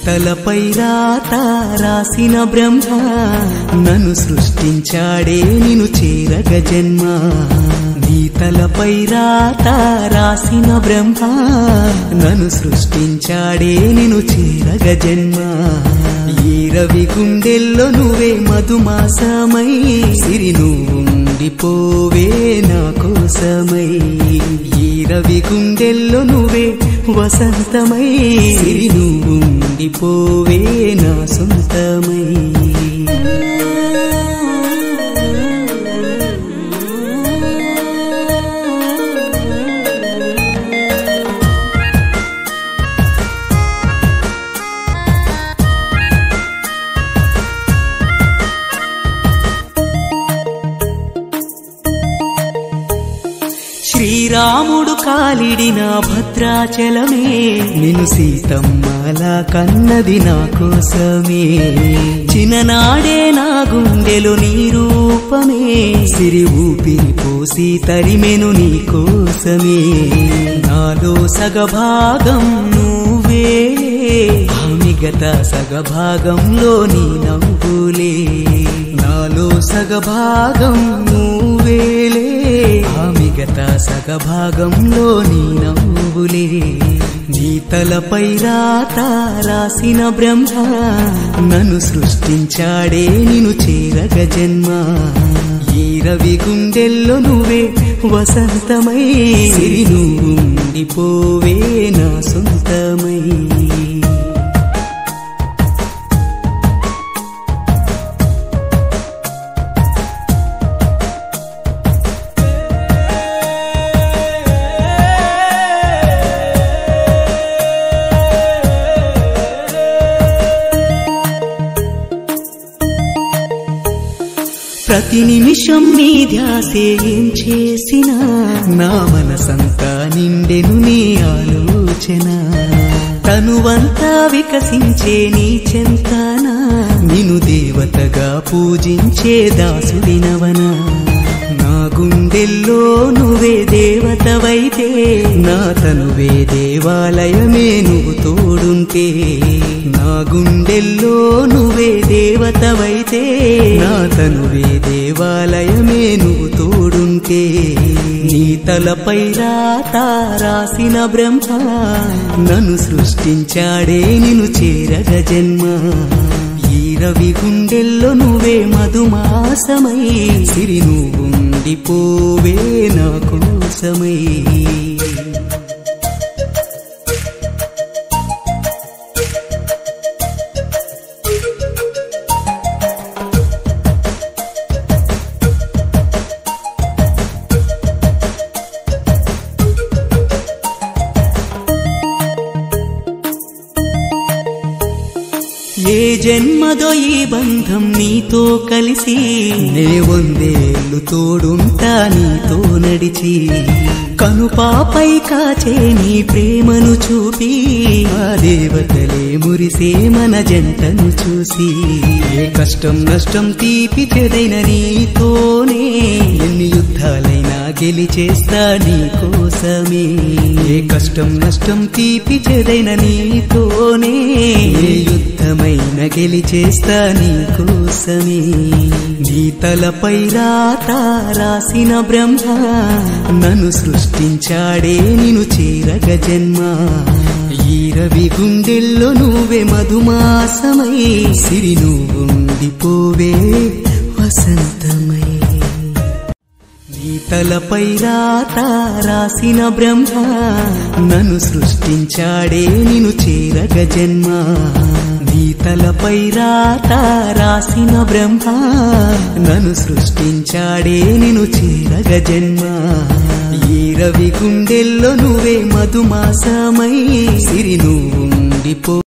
గీతలపై రాత రాసిన బ్రహ్మ నన్ను సృష్టించాడే నిన్ను చేరగ జన్మ గీతలపై రాత రాసిన బ్రహ్మ నన్ను సృష్టించాడే నిన్ను చేరగ జన్మ ఈ రవి గుండెల్లో నువ్వే మధుమాసమై సిరి నువ్వు ఉండిపోవే నా కోసమై ఈ రవి గుండెల్లో నువ్వే వసంతమై సిరి నువ్వు ఉండిపోవే నా సొంతమై శ్రీరాముడు కాలిడిన భద్రాచలమే నిన్ను సీతమ్మలా కన్నది నా కోసమే చిన్ననాడే నా గుండెలు నీ రూపమే సిరి ఊపిరి పోసి తరిమెను నీ కోసమే నాలో సగభాగం నువ్వే ఆ మిగతా సగభాగంలో నీ నవ్వులే నాలో సగభాగం నువ్వేలే ఆ మిగతా సగభాగంలో నీ నవ్వులే నీ తలపై రాత రాసిన బ్రహ్మ నన్ను సృష్టించాడే నిన్ను చేరగ జన్మ ఈ రవి గుండెల్లో నువ్వే వసంతమై సిరి నువ్వు ఉండిపోవే నా సొంతమై ప్రతి నిమిషం నీ ధ్యాసే ఏం చేసినా నా మనసంతా నిండెను నీ ఆలోచన తనువంతా వికసించే నీ చెంతన నిన్ను దేవతగా పూజించే దాసుడినవనా నా గుండెల్లో నువ్వే దేవతవైతే నా తనువే దేవాలయమే నువ్వు తోడుంటే నా గుండెల్లో నువ్వే దేవతవైతే నా తనువే దేవాలయమే నువ్వు తోడుంటే నీ తలపై రాత రాసిన బ్రహ్మ నన్ను సృష్టించాడే నిన్ను చేరగ జన్మ ఈ రవి గుండెల్లో నువ్వే మధుమాసమై సిరి నువ్వు ఉండిపోవే నా కోసమై ఏ జన్మదో ఈ బంధం నీతో కలిసి నే వందేళ్ళు తోడుంటా నీతో నడిచి కనుపాపై కాచే నీ ప్రేమను చూపి ఆ దేవతలే మురిసే మన జంటను చూసి ఏ కష్టం నష్టం తీపి చెదైన నీతోనే ఎన్ని యుద్ధాలైనా గెలిచేస్తా నీ కోసమే ఏ కష్టం నష్టం తీపి చెదైన నీతోనే ఏ యుద్ధమైన గెలిచేస్తా నీ కోసమే నీ తలపై రాత రాసిన బ్రహ్మ నన్ను సృష్టించాడే నిన్ను చేరగ జన్మ ఈ రవి గుండెల్లో నువ్వే మధుమాసమై సిరి నువ్వు ఉండిపోవే వసంతమై నీ తలపై రాత రాసిన బ్రహ్మ నన్ను సృష్టించాడే నిన్ను చేరగ జన్మ నీ తలపై రాత రాసిన బ్రహ్మ నన్ను సృష్టించాడే నిన్ను చేరగ జన్మ ఈ రవి గుండెల్లో నువ్వే మధుమాసమై సిరి నువ్వు ఉండిపో